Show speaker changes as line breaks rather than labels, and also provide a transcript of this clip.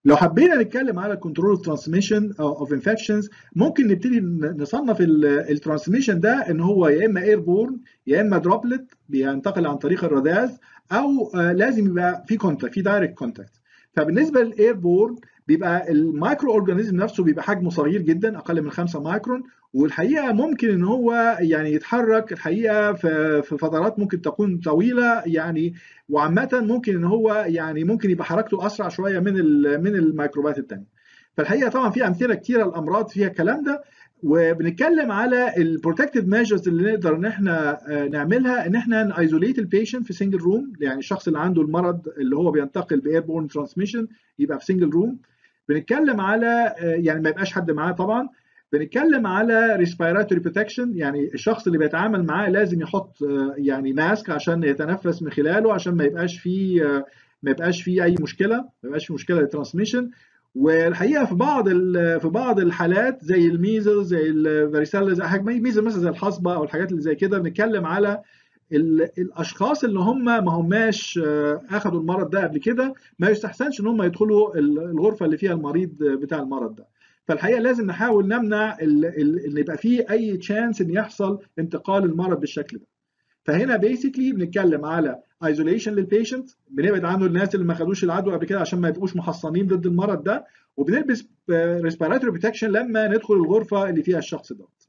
لو حبينا نتكلم على كنترول ترانسميشن اوف انفكشنز ممكن نبتدي نصنف الترانسميشن ده ان هو يا اما اير بورن يا اما دروبلت بينتقل عن طريق الرذاذ او لازم يبقى في كونتاكت في دايركت كونتاكت فبالنسبه للاير بورن بيبقى المايكرو اورجانيزم نفسه بيبقى حجمه صغير جدا اقل من 5 مايكرون والحقيقه ممكن ان هو يعني يتحرك الحقيقه في في فترات ممكن تكون طويله يعني وعامه ممكن ان هو يعني ممكن يبقى حركته اسرع شويه من من الميكروبات الثانيه فالحقيقه طبعا في امثله كثيره الامراض فيها الكلام ده وبنتكلم على البروتكتيف ميجرز اللي نقدر ان احنا نعملها ان احنا نايزوليت البيشنت في سنجل روم يعني الشخص اللي عنده المرض اللي هو بينتقل باير بورن ترانسميشن يبقى في سنجل روم بنتكلم على يعني ما يبقاش حد معاه طبعا بنتكلم على ريسبيراتوري بروتكشن يعني الشخص اللي بيتعامل معاه لازم يحط يعني ماسك عشان يتنفس من خلاله عشان ما يبقاش فيه ما يبقاش فيه اي مشكله ما يبقاش فيه مشكله للترانسميشن والحقيقه في بعض في بعض الحالات زي الميزل زي الفاريسيلا زي حاجه ميزل مثلا زي الحصبه او الحاجات اللي زي كده بنتكلم على الاشخاص اللي هم ما هماش اخذوا المرض ده قبل كده ما يستحسنش ان هم يدخلوا الغرفه اللي فيها المريض بتاع المرض ده فالحقيقه لازم نحاول نمنع ان يبقى فيه اي تشانس ان يحصل انتقال المرض بالشكل ده فهنا بيسكلي بنتكلم على ايزوليشن للبيشنت بنبعد عنه الناس اللي ما خدوش العدوى قبل كده عشان ما يبقوش محصنين ضد المرض ده وبنلبس ريسبيراتوري بروتكشن لما ندخل الغرفه اللي فيها الشخص دوت